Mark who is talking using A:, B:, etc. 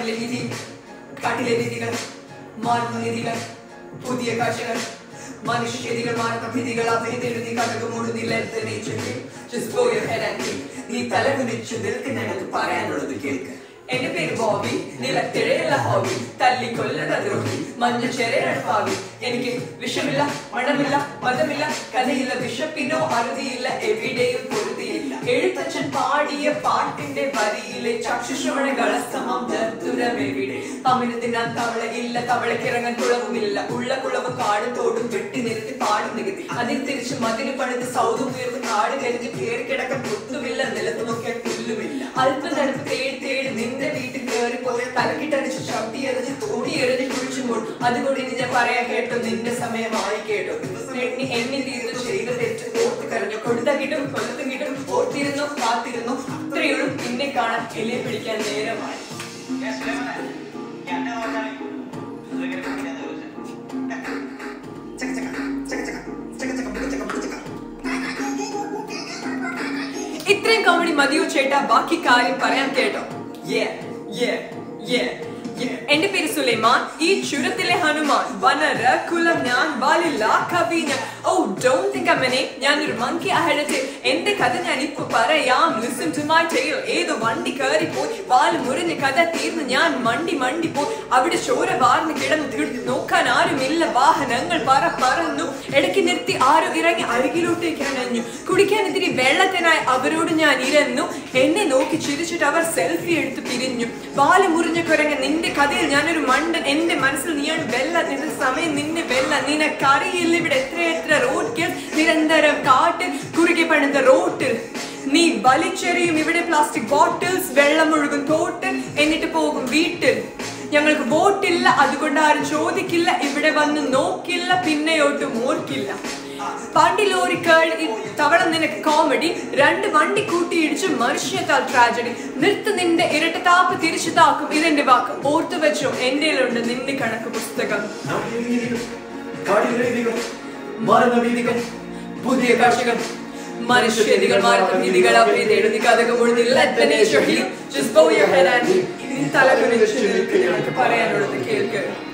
A: നാട്ടിലെ വിധി കാട്ടിലെ രീതികൾ മാറുന്ന രീതികൾ പുതിയ കാഴ്ചകൾ മനുഷ്യരികൾ മാറുന്ന വിധികൾ അവയെഴുതി കടകു മുഴുതില്ല Just go your head and think. നീ തലകുനിച്ചു നിൽക്കുന്നതിനകത്ത് പറയാനുള്ളത് കേൾക്ക് എന്റെ പേര് ബോബി നിലത്തിഴയുള്ള ഹോബി തല്ലിക്കൊല്ലണ ദ്രോഹി മഞ്ഞ ചെറിയാണ് ഭാവി എനിക്ക് വിഷമില്ല മണമില്ല മതമില്ല കഥയില്ല വിഷപ്പിനോ അറുതിയില്ല എവിടെയും പൊരുതിയില്ല എഴുത്തച്ഛൻ പാടിയ പാട്ടിന്റെ വരിയിലെ ചക്ഷുശ്രവണ കളസ്തമം ദുരമെവിടെ അമിന് തിന്നാൻ തവള ഇല്ല തവളക്കിറങ്ങാൻ കുളവുമില്ല ഉള്ള കുളവ് കാട് തോടും വെട്ടി നിരത്തി പാടും നികത്തി അതിൽ തിരിച്ച് മതിന് പണിത് സൗദം ഉയർന്ന് കാട് കരിഞ്ഞ് കയറി കിടക്കാൻ പുത്തുമില്ല നിലത്ത് നോക്കിയാൽ പുല്ലുമില്ല അല്പം തണുപ്പ് തേടി തേടി നിന്റെ വീട്ടിൽ കയറി പോയ തലക്കിട്ടടിച്ച് ചവിട്ടി എറിഞ്ഞ് തോടി എറിഞ്ഞ് കുഴിച്ചുമ്പോൾ അതുകൊണ്ട് ഇനി ഞാൻ പറയാൻ കേട്ടോ നിന്റെ സമയമായി കേട്ടോ എണ്ണി എണ്ണി തീർന്നു ചെയ്ത തെറ്റ് ഓർത്ത് കരഞ്ഞു കൊടുത്ത കിട്ടും കൊല്ലത്തും കിട്ടും ഓർത്തിരുന്നു കാത്തിരുന്നു അത്രയുള്ളൂ പിന്നെ കാണാൻ എലിയെ പിടിക്കാൻ നേരമായി ഇത്രയും കോമഡി മതിയോ ചേട്ടാ ബാക്കി കാര്യം പറയാൻ കേട്ടോ Yeah, yeah, yeah, yeah. എന്റെ പേര് സുലൈമാൻ ഈ ചുരത്തിലെ ഹനുമാൻ വനര കുലം ഞാൻ ബാലില്ല കവി ഞാൻ ഓ ഡോണ്ട് തിങ്ക് അമ്മനെ ഞാനൊരു മങ്കി അഹഴത്തെ എന്റെ കഥ ഞാൻ ഇപ്പൊ പറയാം ലിസൺ ടു മൈ ടെയിൽ ഏതോ വണ്ടി കയറി പോയി വാല് മുറിഞ്ഞ കഥ തീർന്ന് ഞാൻ മണ്ടി മണ്ടി പോയി അവിടെ ചോര വാർന്ന് കിടന്ന് തിടുത്ത് നോക്കാൻ ആരുമില്ല വാഹനങ്ങൾ പറ പറന്നു ഇടയ്ക്ക് നിർത്തി ആരും ഇറങ്ങി അരികിലോട്ടേക്ക് അണഞ്ഞു കുടിക്കാൻ ഇത്തിരി വെള്ളത്തിനായി അവരോട് ഞാൻ ഇരന്നു എന്നെ നോക്കി ചിരിച്ചിട്ട് അവർ സെൽഫി എടുത്ത് പിരിഞ്ഞു വാല് മുറിഞ്ഞ കുരങ്ങ നിന്റെ കഥയിൽ ഞാനൊരു മണ്ടൻ എന്റെ മനസ്സിൽ നീയാണ് വെല്ല നിന്റെ സമയം നിന്നെ വെല്ല നിനക്കറിയില്ല ഇവിടെ എത്ര എത്ര റോഡ് നിരന്തരം കാട്ടിൽ കുറുകെ പണിത റോട്ടിൽ നീ വലിച്ചെറിയും ഇവിടെ പ്ലാസ്റ്റിക് ബോട്ടിൽസ് വെള്ളം ഒഴുകും തോട്ടിൽ എന്നിട്ട് പോകും വീട്ടിൽ ഞങ്ങൾക്ക് വോട്ടില്ല അതുകൊണ്ട് ആരും ചോദിക്കില്ല ഇവിടെ വന്ന് നോക്കില്ല പിന്നെയോട്ടും ഓർക്കില്ല പണ്ടി ലോറികൾ തവള നിനക്ക് കോമഡി രണ്ട് വണ്ടി കൂട്ടിയിടിച്ച് മനുഷ്യത്താൽ ട്രാജഡി നിർത്ത് നിന്റെ ഇരട്ടത്താപ്പ് തിരിച്ചു താക്കും ഇതെന്റെ വാക്ക് ഓർത്തു വെച്ചോ എന്റെയിലുണ്ട് നിന്റെ കണക്ക് പുസ്തകം
B: മറന്ന വീതികൾ
A: പുതിയ കാഴ്ചകൾ മനുഷ്യരികൾ മാറുന്ന രീതികൾ അവരെ എഴുതി കഥകൾ മുഴുതി let the nature heal just bow your head and തലകുനിച്ച് നിൽക്ക് ഞങ്ങൾക്ക് പറയാനുള്ളത് കേൾക്ക്